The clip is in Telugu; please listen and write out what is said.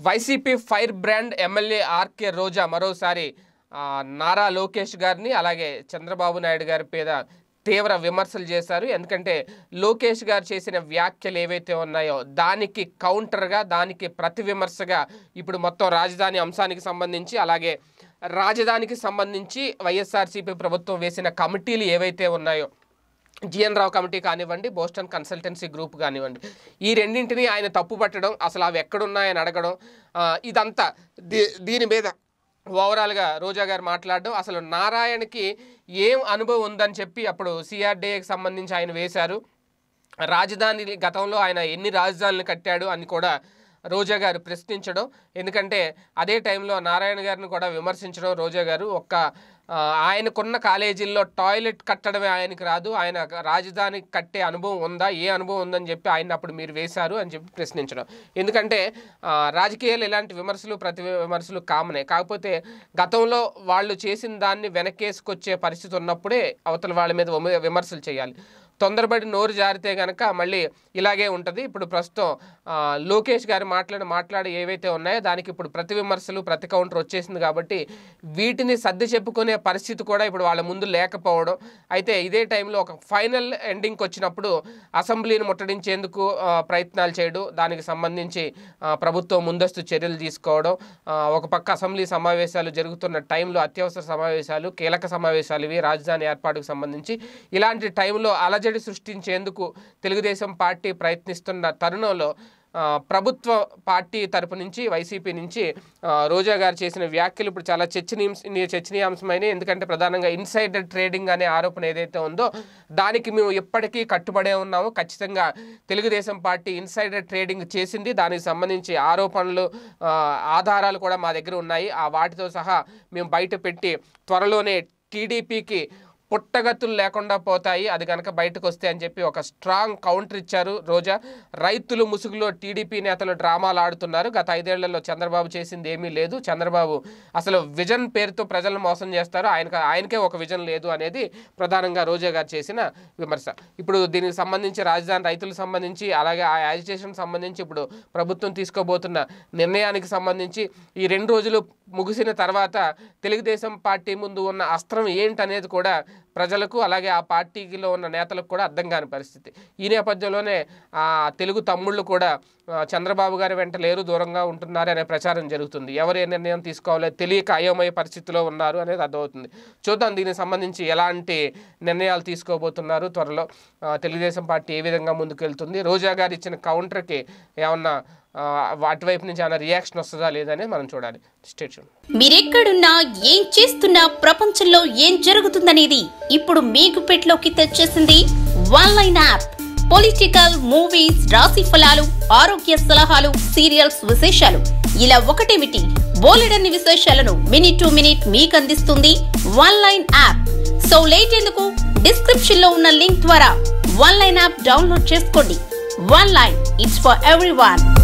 YCP fire brand MLA RK Roja మరోసారి ఆ, నారా లోకేష్ గారిని అలాగే చంద్రబాబు నాయుడు గారి మీద తీవ్ర విమర్శలు చేశారు ఎందుకంటే లోకేష్ గారు చేసిన వ్యాఖ్యలు ఏవైతే ఉన్నాయో దానికి కౌంటర్గా దానికి ప్రతి విమర్శగా ఇప్పుడు మొత్తం రాజధాని అంశానికి సంబంధించి అలాగే రాజధానికి సంబంధించి వైఎస్ఆర్సీపీ ప్రభుత్వం వేసిన కమిటీలు ఏవైతే ఉన్నాయో జిఎన్ రావు కమిటీ కానివ్వండి బోస్టన్ కన్సల్టెన్సీ గ్రూప్ కానివ్వండి ఈ రెండింటిని ఆయన తప్పు పట్టడం అసలు అవి ఎక్కడున్నాయని అడగడం ఆ, ఇదంతా దీ దీని మీద ఓవరాల్గా రోజా గారు మాట్లాడడం అసలు నారాయణకి ఏం అనుభవం ఉందని చెప్పి అప్పుడు సిఆర్డీఏకి సంబంధించి ఆయన వేశారు రాజధాని గతంలో ఆయన ఎన్ని రాజధానులు కట్టాడు అని కూడా రోజా గారు ప్రశ్నించడం ఎందుకంటే అదే టైంలో నారాయణ గారిని కూడా విమర్శించడం రోజా గారు ఒక్క ఆ, ఆయనకున్న కాలేజీల్లో టాయిలెట్ కట్టడమే ఆయనకి రాదు ఆయన రాజధాని కట్టే అనుభవం ఉందా ఏ అనుభవం ఉందని చెప్పి ఆయన అప్పుడు మీరు వేశారు అని చెప్పి ప్రశ్నించడం ఎందుకంటే ఆ, రాజకీయాలు ఇలాంటి విమర్శలు ప్రతి విమర్శలు కామనే కాకపోతే గతంలో వాళ్ళు చేసిన దాన్ని వెనకేసుకొచ్చే పరిస్థితి ఉన్నప్పుడే అవతల వాళ్ళ మీద విమ- విమర్శలు చేయాలి తొందరపడి నోరు జారితే కనుక మళ్ళీ ఇలాగే ఉంటుంది ఇప్పుడు ప్రస్తుతం ఆ, లోకేష్ గారు మాట్లాడి మాట్లాడి ఏవైతే ఉన్నాయో దానికి ఇప్పుడు ప్రతి విమర్శలు ప్రతి కౌంటర్ వచ్చేసింది కాబట్టి వీటిని సర్ది చెప్పుకునే పరిస్థితి కూడా ఇప్పుడు వాళ్ళ ముందు లేకపోవడం అయితే ఇదే టైంలో ఒక ఫైనల్ ఎండింగ్కి వచ్చినప్పుడు అసెంబ్లీని ముట్టడించేందుకు ఆ, ప్రయత్నాలు చేయడం దానికి సంబంధించి ఆ, ప్రభుత్వం ముందస్తు చర్యలు తీసుకోవడం ఆ, ఒక పక్క అసెంబ్లీ సమావేశాలు జరుగుతున్న టైంలో అత్యవసర సమావేశాలు కీలక సమావేశాలు ఇవి రాజధాని ఏర్పాటుకు సంబంధించి ఇలాంటి టైంలో అలజడి సృష్టించేందుకు తెలుగుదేశం పార్టీ ప్రయత్నిస్తున్న తరుణంలో ఆ, ప్రభుత్వ పార్టీ తరపు నుంచి వైసీపీ నుంచి ఆ, రోజా గారు చేసిన వ్యాఖ్యలు ఇప్పుడు చాలా చర్చనీయ చర్చనీయాంశమైన ఎందుకంటే ప్రధానంగా ఇన్సైడర్ ట్రేడింగ్ అనే ఆరోపణ ఏదైతే ఉందో దానికి మేము ఎప్పటికీ కట్టుబడే ఉన్నాము ఖచ్చితంగా తెలుగుదేశం పార్టీ ఇన్సైడర్ ట్రేడింగ్ చేసింది దానికి సంబంధించి ఆరోపణలు ఆ, ఆధారాలు కూడా మా దగ్గర ఉన్నాయి ఆ వాటితో సహా మేము బయట పెట్టి త్వరలోనే టీడీపీకి పుట్టగతులు లేకుండా పోతాయి అది కనుక బయటకు వస్తే అని చెప్పి ఒక స్ట్రాంగ్ కౌంటర్ ఇచ్చారు రోజా రైతులు ముసుగులో టీడీపీ నేతలు డ్రామాలు ఆడుతున్నారు గత ఐదేళ్లలో చంద్రబాబు చేసింది ఏమీ లేదు చంద్రబాబు అసలు విజన్ పేరుతో ప్రజలను మోసం చేస్తారు ఆయనకు ఆయనకే ఒక విజన్ లేదు అనేది ప్రధానంగా రోజా గారు చేసిన విమర్శ ఇప్పుడు దీనికి సంబంధించి రాజధాని రైతులకు సంబంధించి అలాగే ఆ యాజిటేషన్ సంబంధించి ఇప్పుడు ప్రభుత్వం తీసుకోబోతున్న నిర్ణయానికి సంబంధించి ఈ రెండు రోజులు ముగిసిన తర్వాత తెలుగుదేశం పార్టీ ముందు ఉన్న అస్త్రం ఏంటనేది కూడా ప్రజలకు అలాగే ఆ పార్టీలో ఉన్న నేతలకు కూడా అర్థం కాని పరిస్థితి ఈ నేపథ్యంలోనే ఆ తెలుగు తమ్ముళ్ళు కూడా ఆ, చంద్రబాబు గారి వెంట లేరు దూరంగా ఉంటున్నారు అనే ప్రచారం జరుగుతుంది ఎవరు ఏ నిర్ణయం తీసుకోవాలో తెలియక అయోమయ పరిస్థితిలో ఉన్నారు అనేది అర్థమవుతుంది చూద్దాం దీనికి సంబంధించి ఎలాంటి నిర్ణయాలు తీసుకోబోతున్నారు త్వరలో ఆ, తెలుగుదేశం పార్టీ ఏ విధంగా ముందుకెళ్తుంది రోజా గారు ఇచ్చిన కౌంటర్కి ఏమన్నా ఆ, అటువైపు నుంచి ఏమైనా రియాక్షన్ వస్తుందా లేదనేది మనం చూడాలి స్టేట్యూన్ మీరెక్కడున్నా ఏం చేస్తున్నా ప్రపంచంలో ఏం జరుగుతుందనేది ఇప్పుడు మీ గుప్పెట్లోకి తెచ్చేసింది one line app political movies రాశి ఫలాలు ఆరోగ్య సలహాలు సీరియల్స్ విశేషాలు ఇలా ఒకటేమిటి బోలెడన్ని విశేషాలను మినిట్ టు మినిట్ మీకు అందిస్తుంది one line app so late ఎందుకు డిస్క్రిప్షన్ లో ఉన్న లింక్ ద్వారా వన్ లైన్ యాప్ డౌన్లోడ్ చేసుకోండి one line it's for every